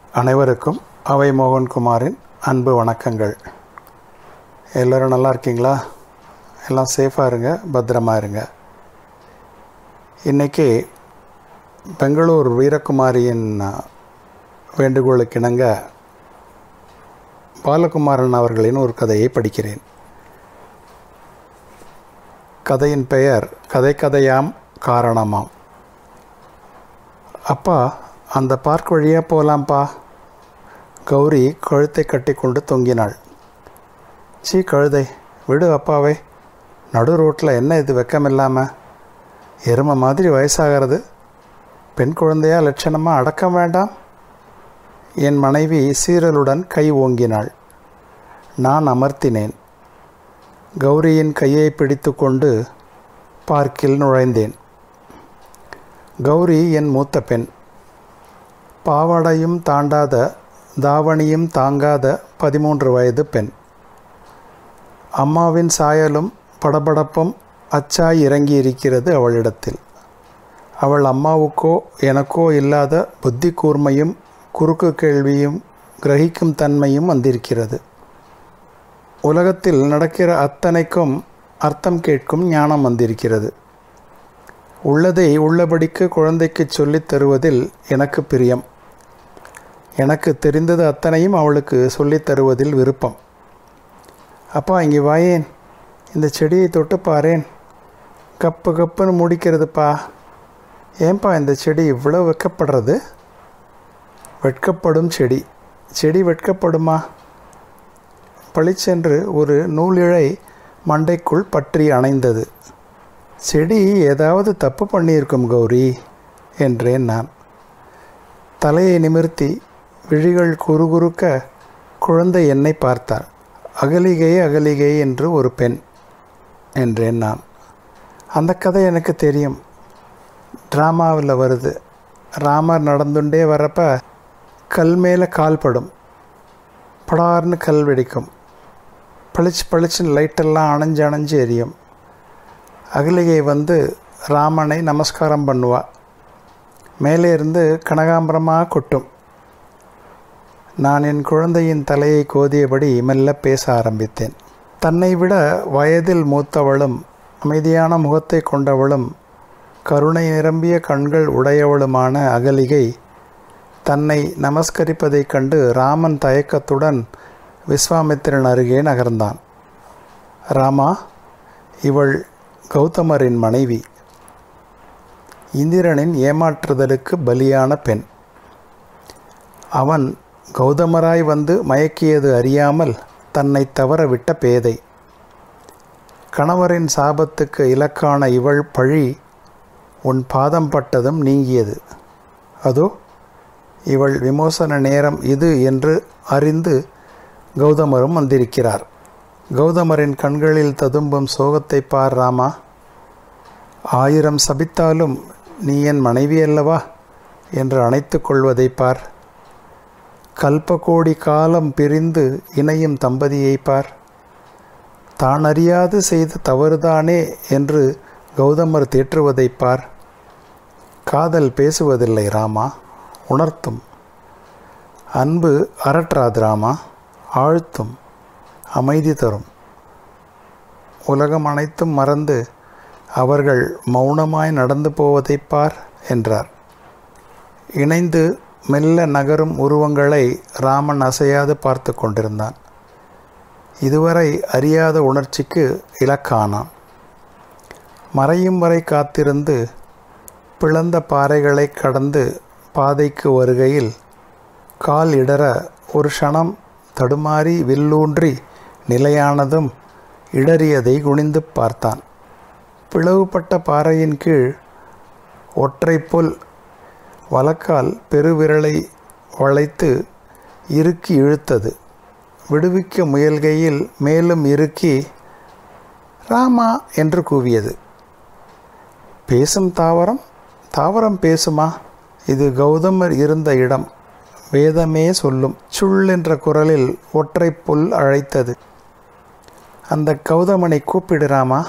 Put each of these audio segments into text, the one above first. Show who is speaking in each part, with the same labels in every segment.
Speaker 1: அனைவருக்கும் அவை மோகன்குமாரின் அன்பு வணக்கங்கள் எல்லோரும் நல்லா இருக்கீங்களா எல்லாம் சேஃபாக இருங்க பத்திரமா இருங்க இன்றைக்கி பெங்களூர் வீரகுமாரியின் வேண்டுகோளுக்கு இணங்க பாலகுமாரன் அவர்களின் ஒரு கதையை படிக்கிறேன் கதையின் பெயர் கதை கதையாம் காரணமாம் அப்பா அந்த பார்க் வழியாக போகலாம்ப்பா கௌரி கழுத்தை கட்டி கொண்டு தொங்கினாள் சீ கழுதை விடு அப்பாவை நடு ரோட்டில் என்ன இது வெக்கமில்லாமல் எருமை மாதிரி வயசாகிறது பெண் குழந்தையா லட்சணமாக அடக்கம் வேண்டாம் என் மனைவி சீரலுடன் கை ஓங்கினாள் நான் அமர்த்தினேன் கௌரியின் கையை பிடித்து கொண்டு பார்க்கில் நுழைந்தேன் கௌரி என் மூத்த பெண் பாவாடையும் தாண்டாத தாவணியும் தாங்காத பதிமூன்று வயது பெண் அம்மாவின் சாயலும் படபடப்பும் அச்சாய் இறங்கி இருக்கிறது அவளிடத்தில் அவள் அம்மாவுக்கோ எனக்கோ இல்லாத புத்தி கூர்மையும் குறுக்கு கேள்வியும் கிரகிக்கும் தன்மையும் வந்திருக்கிறது உலகத்தில் நடக்கிற அத்தனைக்கும் அர்த்தம் கேட்கும் ஞானம் வந்திருக்கிறது உள்ளதை உள்ளபடிக்கு குழந்தைக்கு சொல்லித் தருவதில் எனக்கு பிரியம் எனக்கு தெரிந்தது அத்தனையும் அவளுக்கு சொல்லித் தருவதில் விருப்பம் அப்பா இங்கே வாயேன் இந்த செடியை தொட்டு பாரேன் கப்பு கப்புன்னு முடிக்கிறதுப்பா ஏன்பா இந்த செடி இவ்வளோ வெக்கப்படுறது வெட்கப்படும் செடி செடி வெட்கப்படுமா பளிச்சென்று ஒரு நூலிழை மண்டைக்குள் பற்றி அணைந்தது செடி ஏதாவது தப்பு பண்ணியிருக்கும் கௌரி என்றேன் நான் தலையை நிமிர்த்தி விழிகள் குறுகுறுக்க குழந்தை என்னை பார்த்தார் அகலிகை அகலிகை என்று ஒரு பெண் என்றேன் நான் அந்த கதை எனக்கு தெரியும் ட்ராமாவில் வருது ராமர் நடந்துட்டே வரப்ப கல் மேலே கால் படும் படார்னு கல் வெடிக்கும் பளிச்சு பளிச்சுன்னு லைட்டெல்லாம் அணைஞ்சு அணைஞ்சு எரியும் அகலிகை வந்து ராமனை நமஸ்காரம் பண்ணுவா மேலே இருந்து கனகாம்பரமாக கொட்டும் நான் என் குழந்தையின் தலையை கோதியபடி மெல்ல பேச ஆரம்பித்தேன் தன்னை விட வயதில் மூத்தவளும் அமைதியான முகத்தை கொண்டவளும் கருணை நிரம்பிய கண்கள் உடையவளுமான அகலிகை தன்னை நமஸ்கரிப்பதைக் கண்டு ராமன் தயக்கத்துடன் விஸ்வாமித்திரன் அருகே நகர்ந்தான் ராமா இவள் கௌதமரின் மனைவி இந்திரனின் ஏமாற்றுதலுக்கு பலியான பெண் அவன் கௌதமராய் வந்து மயக்கியது அறியாமல் தன்னை தவற விட்ட பேதை கணவரின் சாபத்துக்கு இலக்கான இவள் பழி உன் பாதம் பட்டதும் நீங்கியது அதோ இவள் விமோசன நேரம் இது என்று அறிந்து கௌதமரும் வந்திருக்கிறார் கௌதமரின் கண்களில் ததும்பும் சோகத்தை பார் ராமா ஆயிரம் சபித்தாலும் நீ என் மனைவி அல்லவா என்று அணைத்து கொள்வதை பார் கல்பகோடி காலம் பிரிந்து இணையும் தம்பதியை பார் தான் அறியாது செய்த தவறுதானே என்று கௌதமர் தேற்றுவதை பார் காதல் பேசுவதில்லை ராமா உணர்த்தும் அன்பு அரற்றாது ராமா ஆழ்த்தும் அமைதி தரும் உலகம் அனைத்தும் மறந்து அவர்கள் மௌனமாய் நடந்து போவதை பார் என்றார் இணைந்து மெல்ல நகரும் உருவங்களை ராமன் அசையாது பார்த்து கொண்டிருந்தான் இதுவரை அறியாத உணர்ச்சிக்கு இலக்கானான் மறையும் வரை காத்திருந்து பிளந்த பாறைகளை கடந்து பாதைக்கு வருகையில் கால் இடற ஒரு க்ஷணம் தடுமாறி வில்லூன்றி நிலையானதும் இடறியதை குனிந்து பார்த்தான் பிளவுபட்ட பாறையின் கீழ் ஒற்றை புல் வலக்கால் பெருவிரலை வளைத்து இறுக்கி இழுத்தது விடுவிக்க முயல்கையில் மேலும் இறுக்கி ராமா என்று கூவியது பேசும் தாவரம் தாவரம் பேசுமா இது கௌதமர் இருந்த இடம் வேதமே சொல்லும் சுள் என்ற குரலில் ஒற்றை புல் அழைத்தது அந்த கௌதமனை கூப்பிடுறாமா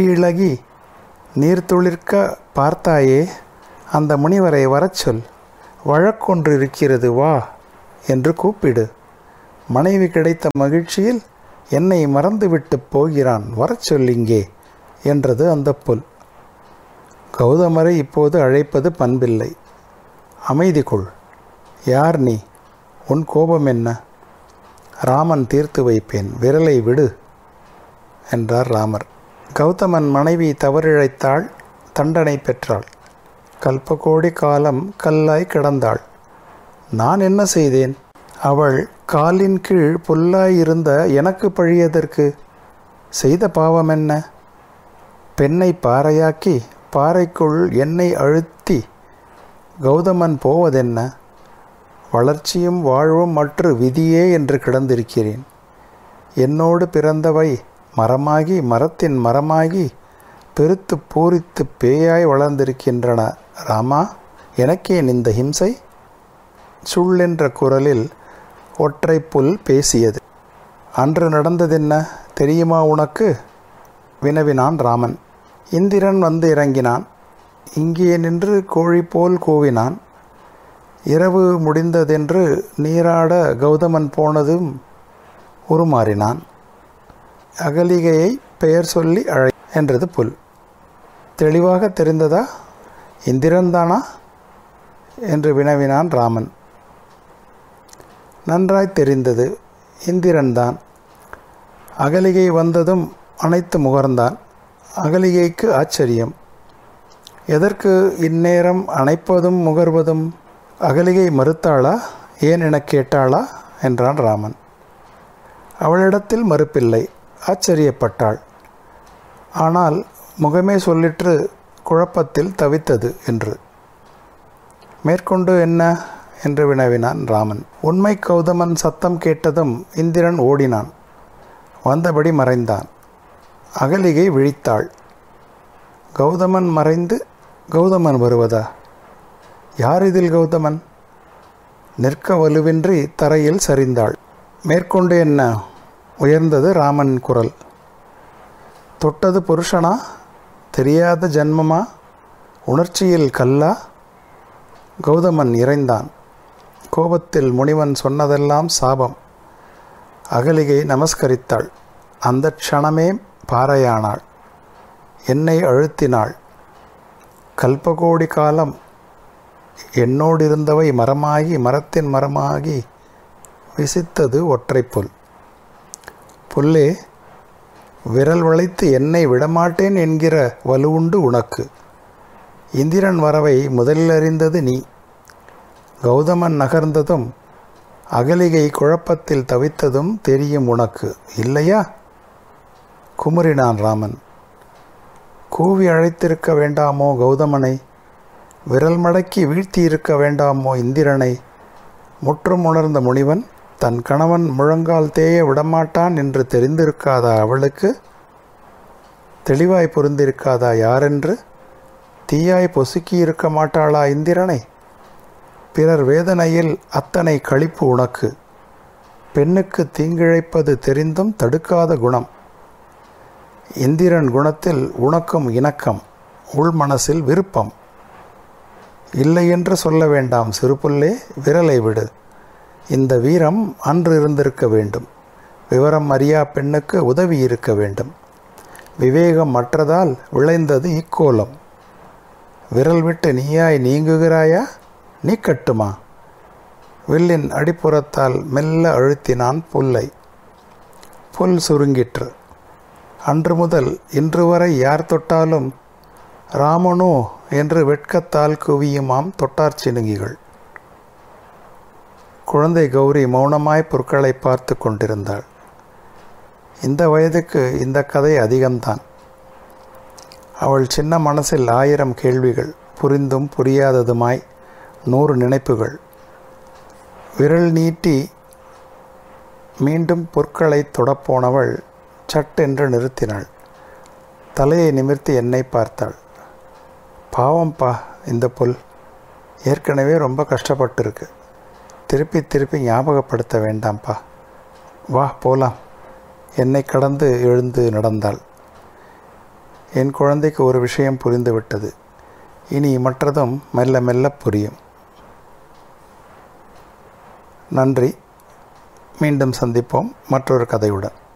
Speaker 1: விழியிழகி நீர் துளிர்க்க பார்த்தாயே அந்த முனிவரை வரச் சொல் வழக்கொன்று இருக்கிறது வா என்று கூப்பிடு மனைவி கிடைத்த மகிழ்ச்சியில் என்னை மறந்துவிட்டு போகிறான் வரச் சொல்லிங்கே என்றது அந்த புல் கௌதமரை இப்போது அழைப்பது பண்பில்லை அமைதி கொள் யார் நீ உன் கோபம் என்ன ராமன் தீர்த்து வைப்பேன் விரலை விடு என்றார் ராமர் கௌதமன் மனைவி தவறிழைத்தாள் தண்டனை பெற்றாள் கல்பகோடி காலம் கல்லாய் கிடந்தாள் நான் என்ன செய்தேன் அவள் காலின் கீழ் புல்லாயிருந்த எனக்கு பழியதற்கு செய்த பாவம் என்ன பெண்ணை பாறையாக்கி பாறைக்குள் என்னை அழுத்தி கௌதமன் போவதென்ன வளர்ச்சியும் வாழ்வும் மற்ற விதியே என்று கிடந்திருக்கிறேன் என்னோடு பிறந்தவை மரமாகி மரத்தின் மரமாகி பெருத்து பூரித்து பேயாய் வளர்ந்திருக்கின்றன ராமா எனக்கேன் இந்த ஹிம்சை சுள்ளென்ற குரலில் ஒற்றை புல் பேசியது அன்று நடந்ததென்ன தெரியுமா உனக்கு வினவினான் ராமன் இந்திரன் வந்து இறங்கினான் இங்கே நின்று கோழி போல் கூவினான் இரவு முடிந்ததென்று நீராட கௌதமன் போனதும் உருமாறினான் அகலிகையை பெயர் சொல்லி அழை என்றது புல் தெளிவாக தெரிந்ததா இந்திரன்தானா என்று வினவினான் ராமன் நன்றாய் தெரிந்தது இந்திரன்தான் அகலிகை வந்ததும் அனைத்து முகர்ந்தான் அகலிகைக்கு ஆச்சரியம் எதற்கு இந்நேரம் அணைப்பதும் முகர்வதும் அகலிகை மறுத்தாளா ஏன் எனக் கேட்டாளா என்றான் ராமன் அவளிடத்தில் மறுப்பில்லை ஆச்சரியப்பட்டாள் ஆனால் முகமே சொல்லிற்று குழப்பத்தில் தவித்தது என்று மேற்கொண்டு என்ன என்று வினவினான் ராமன் உண்மை கௌதமன் சத்தம் கேட்டதும் இந்திரன் ஓடினான் வந்தபடி மறைந்தான் அகலிகை விழித்தாள் கௌதமன் மறைந்து கௌதமன் வருவதா யார் இதில் கௌதமன் நிற்க வலுவின்றி தரையில் சரிந்தாள் மேற்கொண்டு என்ன உயர்ந்தது ராமன் குரல் தொட்டது புருஷனா தெரியாத ஜன்மமா உணர்ச்சியில் கல்லா கௌதமன் இறைந்தான் கோபத்தில் முனிவன் சொன்னதெல்லாம் சாபம் அகலிகை நமஸ்கரித்தாள் அந்த க்ஷணமே பாறையானாள் என்னை அழுத்தினாள் கல்பகோடி காலம் என்னோடிருந்தவை மரமாகி மரத்தின் மரமாகி விசித்தது ஒற்றைப்புல் புல்லே விரல் வளைத்து என்னை விடமாட்டேன் என்கிற வலுவுண்டு உனக்கு இந்திரன் வரவை முதலில் அறிந்தது நீ கௌதமன் நகர்ந்ததும் அகலிகை குழப்பத்தில் தவித்ததும் தெரியும் உனக்கு இல்லையா குமுறினான் ராமன் கூவி அழைத்திருக்க வேண்டாமோ கௌதமனை விரல் மடக்கி வீழ்த்தியிருக்க வேண்டாமோ இந்திரனை முற்றும் உணர்ந்த முனிவன் தன் கணவன் முழங்கால் தேய விடமாட்டான் என்று தெரிந்திருக்காதா அவளுக்கு தெளிவாய் புரிந்திருக்காதா யாரென்று தீயாய் பொசுக்கி இருக்க மாட்டாளா இந்திரனை பிறர் வேதனையில் அத்தனை களிப்பு உனக்கு பெண்ணுக்கு தீங்கிழைப்பது தெரிந்தும் தடுக்காத குணம் இந்திரன் குணத்தில் உனக்கும் இணக்கம் உள்மனசில் விருப்பம் இல்லை என்று சொல்ல வேண்டாம் சிறுபுல்லே விரலை விடு இந்த வீரம் அன்று இருந்திருக்க வேண்டும் விவரம் அறியா பெண்ணுக்கு உதவி இருக்க வேண்டும் விவேகம் மற்றதால் விளைந்தது இக்கோலம் விரல் விட்டு நீயாய் நீங்குகிறாயா நீ கட்டுமா வில்லின் அடிப்புறத்தால் மெல்ல அழுத்தினான் புல்லை புல் சுருங்கிற்று அன்று முதல் இன்று வரை யார் தொட்டாலும் ராமனோ என்று வெட்கத்தால் குவியுமாம் தொட்டார் சினுங்கிகள் குழந்தை கௌரி மௌனமாய் பொருட்களை பார்த்து கொண்டிருந்தாள் இந்த வயதுக்கு இந்த கதை அதிகம்தான் அவள் சின்ன மனசில் ஆயிரம் கேள்விகள் புரிந்தும் புரியாததுமாய் நூறு நினைப்புகள் விரல் நீட்டி மீண்டும் பொற்களை தொடப்போனவள் சட்டென்று நிறுத்தினாள் தலையை நிமிர்த்தி என்னை பார்த்தாள் பாவம்பா இந்த புல் ஏற்கனவே ரொம்ப கஷ்டப்பட்டிருக்கு திருப்பி திருப்பி ஞாபகப்படுத்த வேண்டாம்ப்பா வா போலாம் என்னை கடந்து எழுந்து நடந்தாள் என் குழந்தைக்கு ஒரு விஷயம் புரிந்துவிட்டது இனி மற்றதும் மெல்ல மெல்ல புரியும் நன்றி மீண்டும் சந்திப்போம் மற்றொரு கதையுடன்